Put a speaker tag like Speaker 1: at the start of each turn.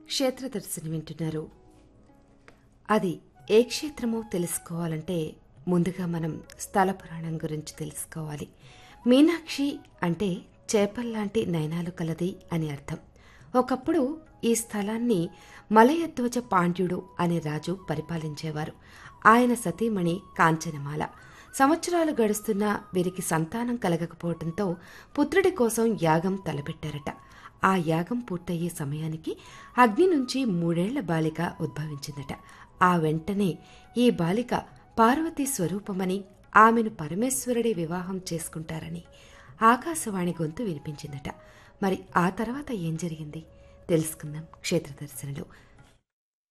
Speaker 1: క్షేత్రదర్శనం వింటున్నారు అది ఏ క్షేత్రమో తెలుసుకోవాలంటే ముందుగా మనం స్థల పురాణం గురించి తెలుసుకోవాలి మీనాక్షి అంటే చేపల్లాంటి నయనాలు కలది అని అర్థం ఒకప్పుడు ఈ స్థలాన్ని మలయధ్వజ పాండ్యుడు అనే రాజు పరిపాలించేవారు ఆయన సతీమణి కాంచనమాల సంవత్సరాలు గడుస్తున్నా వీరికి సంతానం కలగకపోవడంతో పుత్రుడి కోసం యాగం తలపెట్టారట ఆ యాగం పూర్తయ్యే సమయానికి అగ్ని నుంచి మూడేళ్ల బాలిక ఉద్భవించిందట ఆ వెంటనే ఈ బాలిక పార్వతీ స్వరూపమని ఆమెను పరమేశ్వరుడి వివాహం చేసుకుంటారని ఆకాశవాణి గొంతు వినిపించిందట మరి ఆ తర్వాత ఏం జరిగింది తెలుసుకుందాం క్షేత్ర దర్శనలో